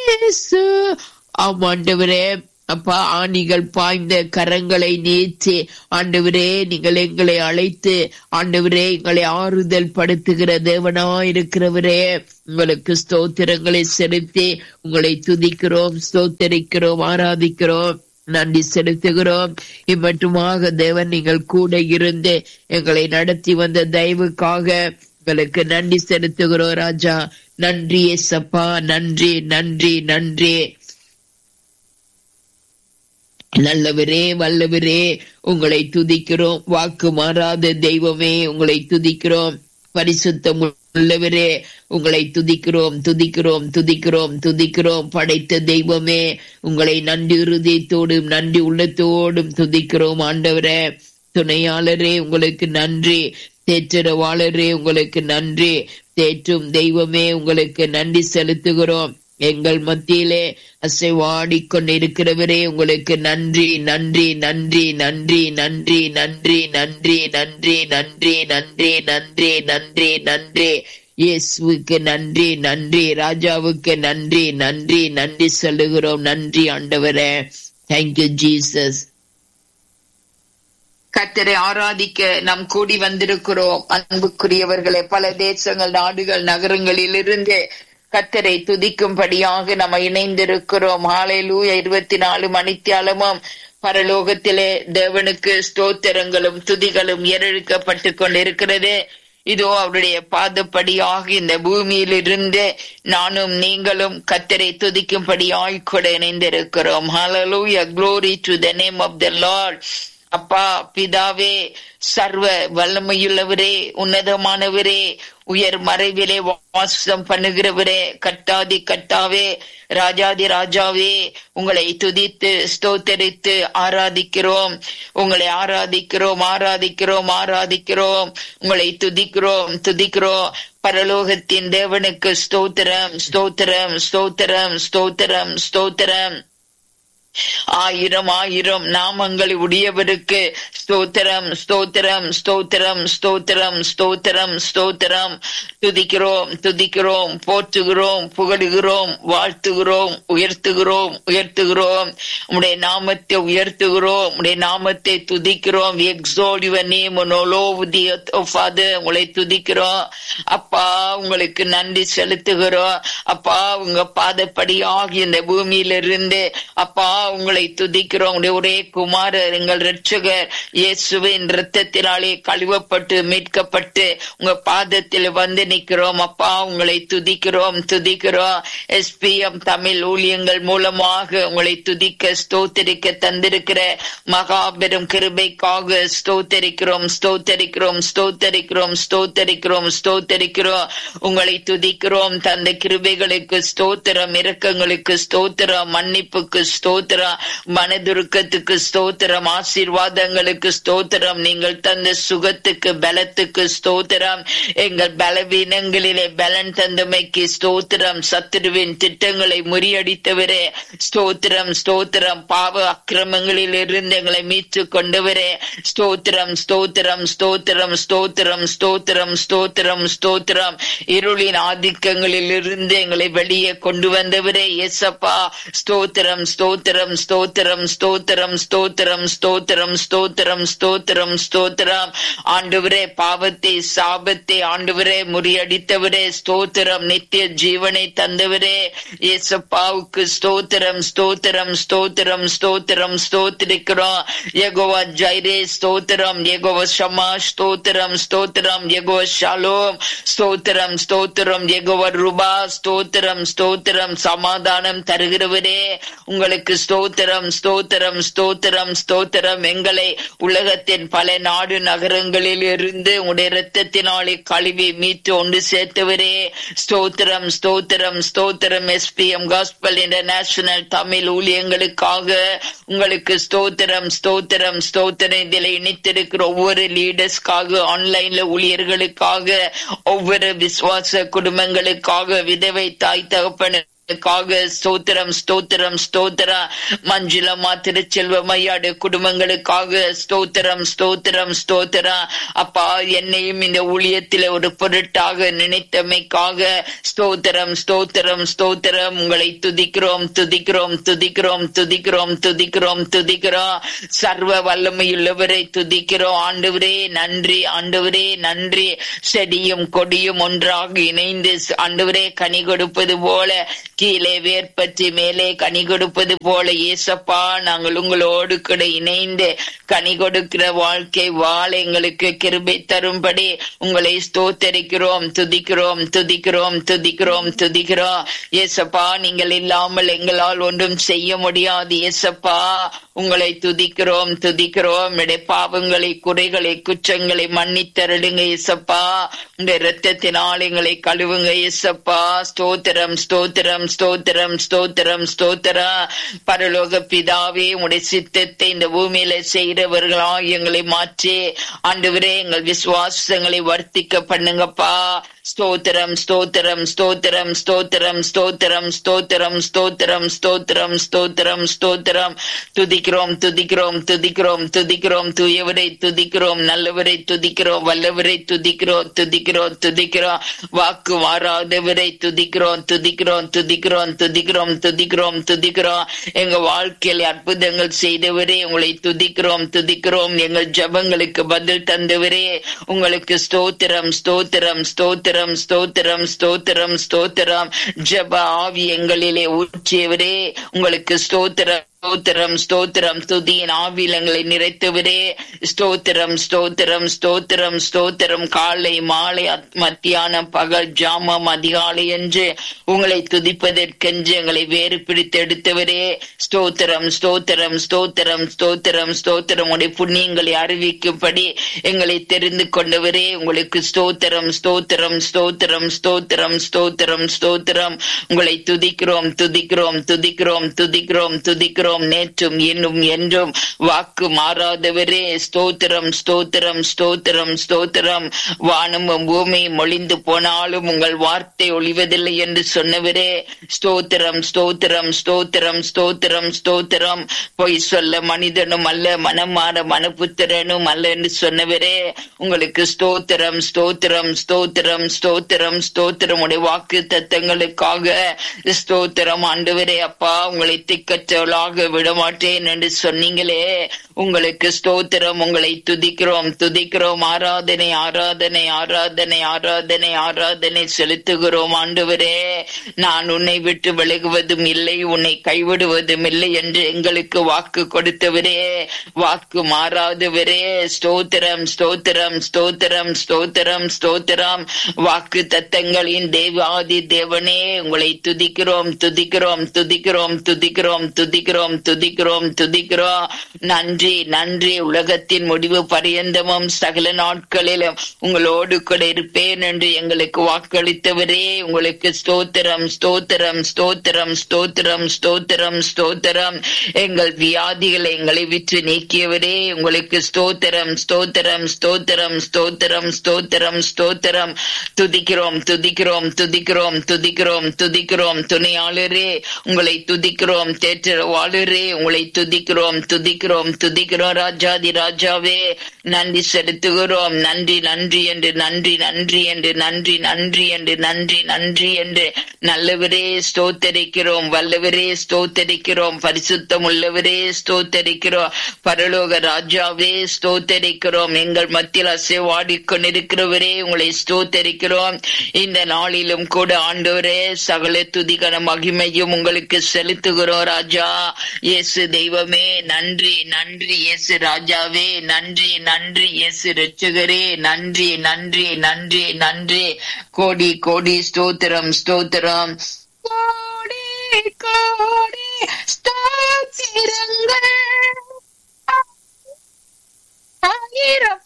இயேசு ஆமாண்டவரே அப்பா ஆணிகள் பாய்ந்த கரங்களை நீச்சி ஆண்டவரே நீங்கள் எங்களை அழைத்து ஆண்டவரே எங்களை ஆறுதல் படுத்துகிற தேவனா இருக்கிறவரே உங்களுக்கு ஸ்தோத்திரங்களை செலுத்தி உங்களை துதிக்கிறோம் ஸ்தோத்தரிக்கிறோம் ஆராதிக்கிறோம் நன்றி செலுத்துகிறோம் இம்மட்டுமாக தேவன் நீங்கள் கூட இருந்து எங்களை நடத்தி வந்த தயவுக்காக உங்களுக்கு நன்றி செலுத்துகிறோம் ராஜா நன்றி எசப்பா நன்றி நன்றி நன்றி நல்லவரே வல்லவரே உங்களை துதிக்கிறோம் வாக்கு மாறாத தெய்வமே உங்களை துதிக்கிறோம் பரிசுத்தம் உள்ளவரே உங்களை துதிக்கிறோம் துதிக்கிறோம் துதிக்கிறோம் துதிக்கிறோம் படைத்த தெய்வமே உங்களை நன்றி இருதயத்தோடும் நன்றி உள்ளத்தோடும் துதிக்கிறோம் ஆண்டவரே துணையாளரே உங்களுக்கு நன்றி தேற்றரவாளரே உங்களுக்கு நன்றி தேற்றும் தெய்வமே உங்களுக்கு நன்றி செலுத்துகிறோம் எங்கள் மத்தியிலே அசைவாடிக் கொண்டிருக்கிறவரே உங்களுக்கு நன்றி நன்றி நன்றி நன்றி நன்றி நன்றி நன்றி நன்றி நன்றி நன்றி நன்றி நன்றி நன்றி இயேசுவுக்கு நன்றி நன்றி ராஜாவுக்கு நன்றி நன்றி நன்றி சொல்லுகிறோம் நன்றி ஆண்டவரே தேங்க்யூ ஜீசஸ் கத்தரை ஆராதிக்க நாம் கூடி வந்திருக்கிறோம் அன்புக்குரியவர்களே பல தேசங்கள் நாடுகள் நகரங்களில் இருந்து கத்தரை துதிக்கும்படியாக நம்ம இணைந்திருக்கிறோம் ஹாலையிலூயா இருபத்தி நாலு மணித்தியாலமும் பரலோகத்திலே தேவனுக்கு ஸ்தோத்திரங்களும் துதிகளும் ஏறெடுக்கப்பட்டு கொண்டிருக்கிறது இதோ அவருடைய பாதப்படியாக இந்த பூமியில் இருந்து நானும் நீங்களும் கத்தரை துதிக்கும்படியாய் கூட இணைந்திருக்கிறோம் ஹalleluya glory to the name of the lord அப்பா பிதாவே சர்வ வல்லமையுள்ளவரே உன்னதமானவரே உயர் மறைவிலே வாசம் பண்ணுகிறவரே கட்டாதி கட்டாவே ராஜாதி ராஜாவே உங்களை துதித்து ஸ்தோத்தரித்து ஆராதிக்கிறோம் உங்களை ஆராதிக்கிறோம் ஆராதிக்கிறோம் ஆராதிக்கிறோம் உங்களை துதிக்கிறோம் துதிக்கிறோம் பரலோகத்தின் தேவனுக்கு ஸ்தோத்திரம் ஸ்தோத்திரம் ஸ்தோத்திரம் ஸ்தோத்திரம் ஸ்தோத்திரம் ஆயிரம் ஆயிரம் நாமங்கள் உடையவருக்கு ஸ்தோத்திரம் ஸ்தோத்திரம் ஸ்தோத்திரம் ஸ்தோத்திரம் ஸ்தோத்திரம் ஸ்தோத்திரம் துதிக்கிறோம் துதிக்கிறோம் போற்றுகிறோம் புகழுகிறோம் வாழ்த்துகிறோம் உயர்த்துகிறோம் உயர்த்துகிறோம் உடைய நாமத்தை உயர்த்துகிறோம் உடைய நாமத்தை துதிக்கிறோம் எக்ஸோல் யுவர் நேம் ஃபாதர் உங்களை துதிக்கிறோம் அப்பா உங்களுக்கு நன்றி செலுத்துகிறோம் அப்பா உங்க பாதப்படியாகி இந்த பூமியிலிருந்து அப்பா உங்களை துதிக்கிறோம் உடைய ஒரே குமாரர் எங்கள் ரட்சகர் இயேசுவின் ரத்தத்தினாலே கழுவப்பட்டு மீட்கப்பட்டு உங்க பாதத்தில் வந்து நிக்கிறோம் அப்பா உங்களை துதிக்கிறோம் துதிக்கிறோம் எஸ்பிஎம் தமிழ் ஊழியங்கள் மூலமாக உங்களை துதிக்க ஸ்தோத்தரிக்க தந்திருக்கிற மகாபெரும் கிருபைக்காக ஸ்தோத்தரிக்கிறோம் ஸ்தோத்தரிக்கிறோம் ஸ்தோத்தரிக்கிறோம் ஸ்தோத்தரிக்கிறோம் ஸ்தோத்தரிக்கிறோம் உங்களை துதிக்கிறோம் தந்த கிருபைகளுக்கு ஸ்தோத்திரம் இரக்கங்களுக்கு ஸ்தோத்திரம் மன்னிப்புக்கு ஸ்தோத்திரம் மனதுருக்கத்துக்கு ஸ்தோத்திரம் ஆசீர்வாதங்களுக்கு ஸ்தோத்திரம் நீங்கள் தந்த சுகத்துக்கு பலத்துக்கு ஸ்தோத்திரம் எங்கள் பலவீனங்களிலே பலன் தந்தமைக்கு ஸ்தோத்திரம் சத்துருவின் திட்டங்களை முறியடித்தவரே ஸ்தோத்திரம் ஸ்தோத்திரம் பாவ அக்கிரமங்களில் இருந்து எங்களை மீட்டு கொண்டவரே ஸ்தோத்திரம் ஸ்தோத்திரம் ஸ்தோத்திரம் ஸ்தோத்திரம் ஸ்தோத்திரம் ஸ்தோத்திரம் ஸ்தோத்திரம் இருளின் ஆதிக்கங்களில் இருந்து எங்களை வெளியே கொண்டு வந்தவரே எஸ்அப்பா ஸ்தோத்திரம் ஸ்தோத்திரம் ஸ்தோத்திரம் ஸ்தோத்திரம் ஸ்தோத்திரம் ஸ்தோத்திரம் ஸ்தோத்திரம் ஸ்தோத்திரம் ஸ்தோத்திரம் ஆண்டவரே பாவத்தை சாபத்தை ஆண்டவரே முறியடித்தவரே ஸ்தோத்திரம் நித்திய ஜீவனை தந்தவரே ஏசப்பாவுக்கு ஸ்தோத்திரம் ஸ்தோத்திரம் ஸ்தோத்திரம் ஸ்தோத்திரம் ஸ்தோத்திரிக்கிறோம் எகோவா ஜைரே ஸ்தோத்திரம் எகோவ ஷமா ஸ்தோத்திரம் ஸ்தோத்திரம் எகோவ ஷாலோம் ஸ்தோத்திரம் ஸ்தோத்திரம் எகோவ ரூபா ஸ்தோத்திரம் ஸ்தோத்திரம் சமாதானம் தருகிறவரே உங்களுக்கு ஸ்தோத்திரம் ஸ்தோத்திரம் ஸ்தோத்திரம் ஸ்தோத்திரம் எங்களை உலகத்தின் பல நாடு நகரங்களில் இருந்து உடைய இரத்தத்தினாலே கழுவி மீட்டு ஒன்று சேர்த்தவரே ஸ்தோத்திரம் ஸ்தோத்திரம் ஸ்தோத்திரம் எஸ்பிஎம் காஸ்பல் இன்டர்நேஷனல் தமிழ் ஊழியங்களுக்காக உங்களுக்கு ஸ்தோத்திரம் ஸ்தோத்திரம் ஸ்தோத்திரம் இதில் இணைத்திருக்கிற ஒவ்வொரு லீடர்ஸ்க்காக ஆன்லைன்ல ஊழியர்களுக்காக ஒவ்வொரு விசுவாச குடும்பங்களுக்காக விதவை தாய் தகப்பன குடும்பங்களுக்காக ஸ்தோத்திரம் ஸ்தோத்திரம் ஸ்தோத்திரம் மஞ்சுளமா திருச்செல்வமையாடு குடும்பங்களுக்காக ஸ்தோத்திரம் ஸ்தோத்திரம் ஸ்தோத்திரம் அப்பா என்னையும் இந்த ஊழியத்தில் ஒரு பொருட்டாக நினைத்தமைக்காக ஸ்தோத்திரம் ஸ்தோத்திரம் ஸ்தோத்திரம் உங்களை துதிக்கிறோம் துதிக்கிறோம் துதிக்கிறோம் துதிக்கிறோம் துதிக்கிறோம் துதிக்கிறோம் சர்வ வல்லமையுள்ளவரை துதிக்கிறோம் ஆண்டவரே நன்றி ஆண்டவரே நன்றி செடியும் கொடியும் ஒன்றாக இணைந்து ஆண்டவரே கனி கொடுப்பது போல கீழே வேர்பற்றி மேலே கனி கொடுப்பது போல ஏசப்பா நாங்கள் உங்களோடு கூட இணைந்து கனி கொடுக்கிற வாழ்க்கை வாழ எங்களுக்கு கிருபை தரும்படி உங்களை ஸ்தோத்தரிக்கிறோம் துதிக்கிறோம் துதிக்கிறோம் துதிக்கிறோம் துதிக்கிறோம் ஏசப்பா நீங்கள் இல்லாமல் எங்களால் ஒன்றும் செய்ய முடியாது ஏசப்பா உங்களை துதிக்கிறோம் துதிக்கிறோம் இடைய பாவங்களை குறைகளை குற்றங்களை மன்னித்தருடுங்க ஏசப்பா உடைய இரத்தத்தினால் எங்களை கழுவுங்க ஏசப்பா ஸ்தோத்திரம் ஸ்தோத்திரம் ஸ்தோத்திரம் ஸ்தோத்திரம் ஸ்தோத்திரம் பரலோக பிதாவே உடைய சித்தத்தை இந்த பூமியில செய்கிறவர்களா எங்களை மாற்றி ஆண்டவரே எங்கள் விசுவாசங்களை வர்த்திக்க பண்ணுங்கப்பா ஸ்தோத்திரம் ஸ்தோத்திரம் ஸ்தோத்திரம் ஸ்தோத்திரம் ஸ்தோத்திரம் ஸ்தோத்திரம் ஸ்தோத்திரம் ஸ்தோத்திரம் ஸ்தோத்திரம் ஸ்தோத்திரம் துதிக்கிறோம் துதிக்கிறோம் துதிக்கிறோம் துதிக்கிறோம் தூயவரை துதிக்கிறோம் நல்லவரை துதிக்கிறோம் வல்லவரை துதிக்கிறோம் துதிக்கிறோம் துதிக்கிறோம் வாக்கு மாறாதவரை துதிக்கிறோம் துதிக்கிறோம் துதிக்கிறோம் துதிக்கிறோம் துதிக்கிறோம் துதிக்கிறோம் எங்க வாழ்க்கையில் அற்புதங்கள் செய்தவரே உங்களை துதிக்கிறோம் துதிக்கிறோம் எங்கள் ஜபங்களுக்கு பதில் தந்தவரே உங்களுக்கு ஸ்தோத்திரம் ஸ்தோத்திரம் ஸ்தோத்திரம் ஸ்தோத்திரம் ஸ்தோத்திரம் ஸ்தோத்திரம் ஜப ஆவி எங்களிலே ஊற்றியவரே உங்களுக்கு ஸ்தோத்திரம் ஸ்தோத்திரம் ஸ்தோத்திரம் துதியின் ஆவிலங்களை நிறைத்தவரே ஸ்தோத்திரம் ஸ்தோத்திரம் ஸ்தோத்திரம் ஸ்தோத்திரம் காலை மாலை மத்தியானம் பகல் ஜாமம் அதிகாலை என்று உங்களை துதிப்பதற்கென்று எங்களை வேறு பிடித்து எடுத்தவரே ஸ்தோத்திரம் ஸ்தோத்திரம் ஸ்தோத்திரம் ஸ்தோத்திரம் ஸ்தோத்திரம் உடைய புண்ணியங்களை அறிவிக்கும்படி எங்களை தெரிந்து கொண்டவரே உங்களுக்கு ஸ்தோத்திரம் ஸ்தோத்திரம் ஸ்தோத்திரம் ஸ்தோத்திரம் ஸ்தோத்திரம் ஸ்தோத்திரம் உங்களை துதிக்கிறோம் துதிக்கிறோம் துதிக்கிறோம் துதிக்கிறோம் துதிக்கிறோம் இருக்கிறோம் நேற்றும் இன்னும் என்றும் வாக்கு மாறாதவரே ஸ்தோத்திரம் ஸ்தோத்திரம் ஸ்தோத்திரம் ஸ்தோத்திரம் வானமும் பூமியும் ஒளிந்து போனாலும் உங்கள் வார்த்தை ஒளிவதில்லை என்று சொன்னவரே ஸ்தோத்திரம் ஸ்தோத்திரம் ஸ்தோத்திரம் ஸ்தோத்திரம் ஸ்தோத்திரம் பொய் சொல்ல மனிதனும் அல்ல மனம் மாற மனப்புத்திரனும் அல்ல என்று சொன்னவரே உங்களுக்கு ஸ்தோத்திரம் ஸ்தோத்திரம் ஸ்தோத்திரம் ஸ்தோத்திரம் ஸ்தோத்திரம் உடைய வாக்கு தத்தங்களுக்காக ஸ்தோத்திரம் ஆண்டவரே அப்பா உங்களை திக்கற்றவளாக விடமாட்டேன் என்று சொன்னீங்களே உங்களுக்கு ஸ்தோத்திரம் உங்களை துதிக்கிறோம் துதிக்கிறோம் ஆராதனை ஆராதனை ஆராதனை ஆராதனை ஆராதனை செலுத்துகிறோம் ஆண்டவரே நான் உன்னை விட்டு விலகுவதும் இல்லை உன்னை கைவிடுவதும் இல்லை என்று எங்களுக்கு வாக்கு கொடுத்தவரே வாக்கு மாறாதவரே ஸ்தோத்திரம் ஸ்தோத்திரம் ஸ்தோத்திரம் ஸ்தோத்திரம் ஸ்தோத்திரம் வாக்கு தத்தங்களின் தேவாதி தேவனே உங்களை துதிக்கிறோம் துதிக்கிறோம் துதிக்கிறோம் துதிக்கிறோம் துதிக்கிறோம் துதிக்கிறோம் துதிக்கிறோம் நன்றி நன்றி உலகத்தின் முடிவு பரியந்தமும் சகல நாட்களிலும் உங்களோடு கூட இருப்பேன் என்று எங்களுக்கு வாக்களித்தவரே உங்களுக்கு ஸ்தோத்திரம் ஸ்தோத்திரம் ஸ்தோத்திரம் ஸ்தோத்திரம் ஸ்தோத்திரம் ஸ்தோத்திரம் எங்கள் வியாதிகளை எங்களை விற்று நீக்கியவரே உங்களுக்கு ஸ்தோத்திரம் ஸ்தோத்திரம் ஸ்தோத்திரம் ஸ்தோத்திரம் ஸ்தோத்திரம் ஸ்தோத்திரம் துதிக்கிறோம் துதிக்கிறோம் துதிக்கிறோம் துதிக்கிறோம் துதிக்கிறோம் துணையாளரே உங்களை துதிக்கிறோம் தேற்றவாளரே உங்களை துதிக்கிறோம் துதிக்கிறோம் துதிக்கிறோம் ராஜாதி ராஜாவே நன்றி செலுத்துகிறோம் நன்றி நன்றி என்று நன்றி நன்றி என்று நன்றி நன்றி என்று நன்றி நன்றி என்று நல்லவரே ஸ்தோத்தரிக்கிறோம் வல்லவரே ஸ்தோத்தரிக்கிறோம் பரிசுத்தம் உள்ளவரே ஸ்தோத்தரிக்கிறோம் பரலோக ராஜாவே ஸ்தோத்தரிக்கிறோம் எங்கள் மத்தியில் அசைவாடி கொண்டிருக்கிறவரே உங்களை ஸ்தோத்தரிக்கிறோம் இந்த நாளிலும் கூட ஆண்டவரே சகல துதிகன மகிமையும் உங்களுக்கு செலுத்துகிறோம் ராஜா இயேசு தெய்வமே நன்றி நன்றி இயேசு ராஜாவே நன்றி நன்றி இயேசு ரட்சகரே நன்றி நன்றி நன்றி நன்றி கோடி கோடி ஸ்தோத்திரம் ஸ்தோத்திரம் கோடி கோடி ஸ்தோத்திரங்கள் ஆயிரம்